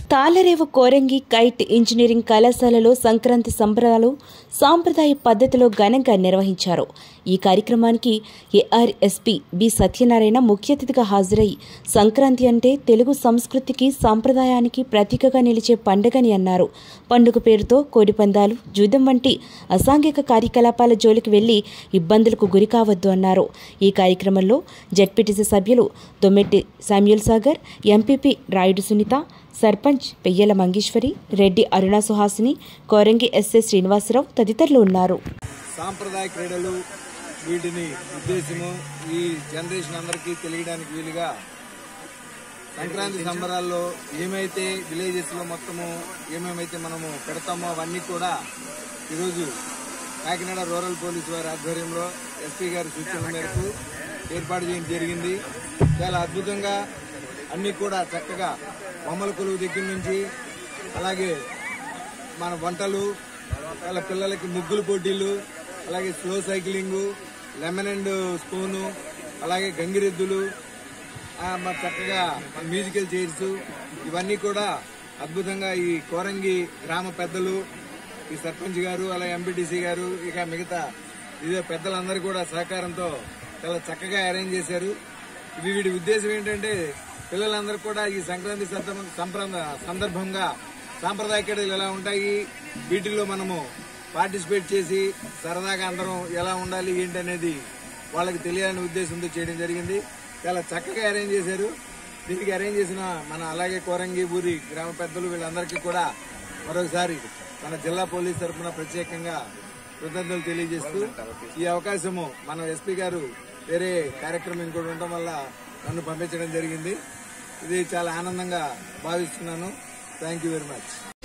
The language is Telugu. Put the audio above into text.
తాళరేవు కోరంగి కైట్ ఇంజనీరింగ్ కళాశాలలో సంక్రాంతి సంబరాలు సాంప్రదాయ పద్ధతిలో ఘనంగా నిర్వహించారు ఈ కార్యక్రమానికి ఏఆర్ఎస్పీ బి సత్యనారాయణ ముఖ్య అతిథిగా హాజరై సంక్రాంతి అంటే తెలుగు సంస్కృతికి సాంప్రదాయానికి ప్రతీకగా నిలిచే పండుగని అన్నారు పండుగ పేరుతో కోడిపందాలు జూదం వంటి అసాంఘిక కార్యకలాపాల జోలికి వెళ్లి ఇబ్బందులకు గురి కావద్దు అన్నారు ఈ కార్యక్రమంలో జడ్పీటీసీ సభ్యులు Dommeti Samuel Sagar MPP Rayudu Sunitha sarpanch Peyyala Mangeswari Reddy Aruna Suhasini Korangi SS Srinivasa Rao తదితరులు ఉన్నారు సాంప్రదాయ క్రీడలు వీటిని ఉద్దేశము ఈ జనరేషన్ అందరికీ తెలియడానికి వీలుగా సంక్రాంతి సంబరాల్లో ఏమైతే విలేజెస్ లో మొత్తము ఏమేమైతే మనము పెడతామో అవన్నీ కూడా ఈరోజు కాకినాడ రూరల్ పోలీస్ వారి ఆధ్వర్యంలో ఎస్పీ గారి సూచనల మేరకు ఏర్పాటు చేయడం జరిగింది చాలా అద్భుతంగా అన్ని కూడా చక్కగా బొమ్మల కొలువు దగ్గర నుంచి అలాగే మన వంటలు వాళ్ళ పిల్లలకి ముగ్గులు పోటీలు అలాగే slow cycling lemon and spoon అలాగే గంగిరెద్దులు ఆ, మరి చక్కగా మన మ్యూజికల్ చైర్స్ ఇవన్నీ కూడా అద్భుతంగా ఈ కోరంగి గ్రామ పెద్దలు ఈ సర్పంచ్ గారు అలాగే ఎంపీటీసీ గారు ఇక మిగతా ఇదే పెద్దలందరూ కూడా సహకారంతో చాలా చక్కగా అరేంజ్ చేశారు ఇది వీడి ఉద్దేశం ఏంటంటే పిల్లలందరూ కూడా ఈ సంక్రాంతి సందర్భం- సంప్రద- సందర్భంగా సాంప్రదాయ క్రీడలు ఎలా ఉంటాయి వీటిల్లో మనము పార్టిసిపేట్ చేసి సరదాగా అందరం ఎలా ఉండాలి ఏంటి అనేది వాళ్ళకి తెలియాలనే ఉద్దేశంతో చేయడం జరిగింది చాలా చక్కగా అరేంజ్ చేశారు దీనికి అరేంజ్ చేసిన మన అలాగే కోరంగి ఊరి గ్రామ పెద్దలు వీళ్ళందరికీ కూడా మరొకసారి మన జిల్లా పోలీస్ తరఫున ప్రత్యేకంగా కృతజ్ఞతలు తెలియజేస్తూ ఈ అవకాశము మన ఎస్పీ గారు వేరే కార్యక్రమం ఇంకోటి ఉండటం వల్ల నన్ను పంపించడం జరిగింది ఇది చాలా ఆనందంగా భావిస్తున్నాను థ్యాంక్ యూ వెరీ మచ్